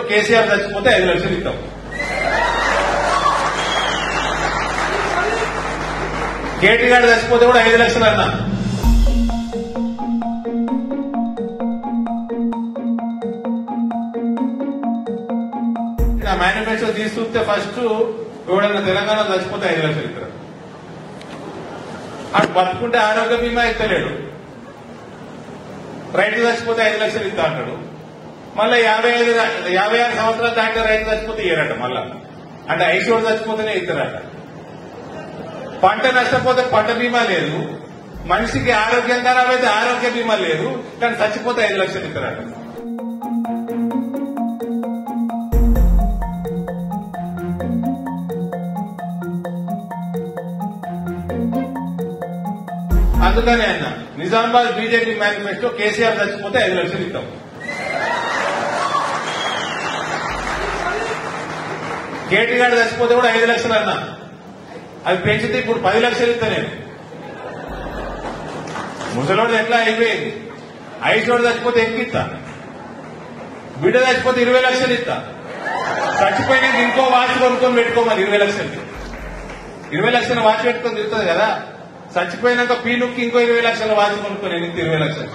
కేసీఆర్ చచ్చిపోతే ఐదు లక్షలు ఇస్తాం కేటీ గారు చచ్చిపోతే కూడా ఐదు లక్షలు అన్నా నా మేనిఫెస్టో తీసి చూస్తే ఫస్ట్ ఎవడన్నా తెలంగాణ చచ్చిపోతే ఐదు లక్షలు ఇస్తారు అటు బతుకుంటే ఆరోగ్య బీమా ఇస్తలేడు రైతు చచ్చిపోతే ఐదు లక్షలు ఇస్తా అంటాడు మళ్ళీ యాభై ఐదు యాభై ఆరు సంవత్సరాలు దాటిన రైతు చచ్చిపోతే ఇయ్యరట మళ్ళా అంటే ఐసోడు చచ్చిపోతేనే ఇస్తారట పంట నష్టపోతే పంట బీమా లేదు మనిషికి ఆరోగ్యం ఖరాబ్ అయితే ఆరోగ్య బీమా లేదు కానీ చచ్చిపోతే ఐదు లక్షలు ఇస్తారట అందుకని ఆయన నిజామాబాద్ బీజేపీ మేనిఫెస్టో కేసీఆర్ చచ్చిపోతే ఐదు లక్షలు ఇస్తాం కేటీ గారు చచ్చిపోతే కూడా ఐదు లక్షలు అన్నా అది పెంచితే ఇప్పుడు పది లక్షలు ఇస్తా నేను ముసలోడు ఎట్లా అయిపోయింది ఐసోడు చచ్చిపోతే ఎక్కువ ఇస్తా బిడ్డ చచ్చిపోతే ఇరవై లక్షలు ఇస్తా చచ్చిపోయినాక ఇంకో వాచ్ కొనుక్కొని పెట్టుకోమని ఇరవై లక్షలకి ఇరవై లక్షల వాచ్ పెట్టుకొని తిరుగుతుంది కదా చచ్చిపోయినాక పీనుక్కి ఇంకో ఇరవై లక్షల వాచ్ కొనుక్కొని ఎనిమిది ఇరవై లక్షలు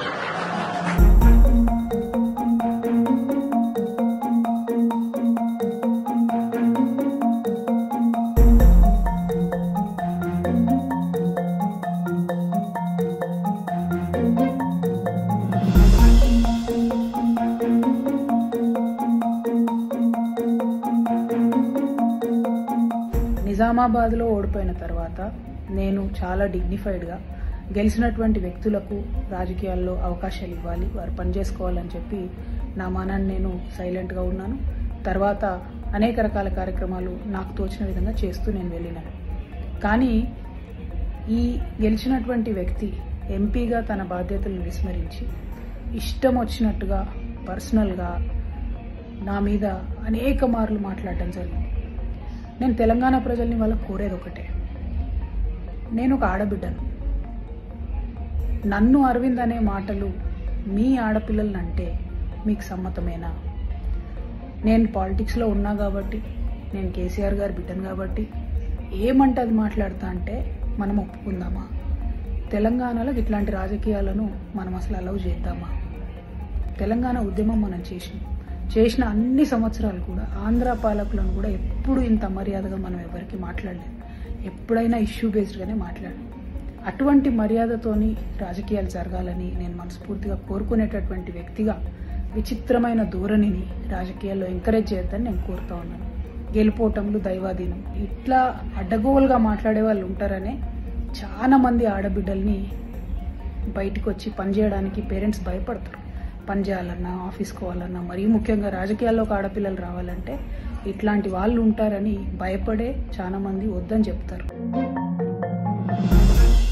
నిజామాబాద్లో ఓడిపోయిన తర్వాత నేను చాలా డిగ్నిఫైడ్గా గెలిచినటువంటి వ్యక్తులకు రాజకీయాల్లో అవకాశాలు ఇవ్వాలి వారు పనిచేసుకోవాలని చెప్పి నా మానాన్ని నేను సైలెంట్గా ఉన్నాను తర్వాత అనేక రకాల కార్యక్రమాలు నాకు తోచిన విధంగా చేస్తూ నేను వెళ్ళినాను కానీ ఈ గెలిచినటువంటి వ్యక్తి ఎంపీగా తన బాధ్యతలను విస్మరించి ఇష్టం వచ్చినట్టుగా పర్సనల్గా నా మీద అనేక మార్లు మాట్లాడటం జరిగింది నేను తెలంగాణ ప్రజల్ని వాళ్ళ కోరేది ఒకటే నేను ఒక ఆడబిడ్డను నన్ను అరవింద్ అనే మాటలు మీ ఆడపిల్లలను అంటే మీకు సమ్మతమేనా నేను పాలిటిక్స్లో ఉన్నా కాబట్టి నేను కేసీఆర్ గారి బిడ్డను కాబట్టి ఏమంటే అది మాట్లాడతా అంటే మనం ఒప్పుకుందామా తెలంగాణలో ఇట్లాంటి రాజకీయాలను మనం అసలు అలౌ చేద్దామా తెలంగాణ ఉద్యమం మనం చేసినాం చేసిన అన్ని సంవత్సరాలు కూడా ఆంధ్ర పాలకులను కూడా ఎప్పుడు ఇంత మర్యాదగా మనం ఎవరికి మాట్లాడలేదు ఎప్పుడైనా ఇష్యూ బేస్డ్గానే మాట్లాడాం అటువంటి మర్యాదతోని రాజకీయాలు జరగాలని నేను మనస్ఫూర్తిగా కోరుకునేటటువంటి వ్యక్తిగా విచిత్రమైన ధోరణిని రాజకీయాల్లో ఎంకరేజ్ చేయొద్దని నేను కోరుతా ఉన్నాను గెలుపోవటంలు దైవాధీనం ఇట్లా అడ్డగోలుగా మాట్లాడే వాళ్ళు ఉంటారనే చాలా మంది ఆడబిడ్డల్ని బయటకు వచ్చి పనిచేయడానికి పేరెంట్స్ భయపడతారు పని చేయాలన్నా ఆఫీస్కి పోవాలన్నా మరీ ముఖ్యంగా రాజకీయాల్లోకి ఆడపిల్లలు రావాలంటే ఇట్లాంటి వాళ్ళు ఉంటారని భయపడే చాలా మంది వద్దని చెప్తారు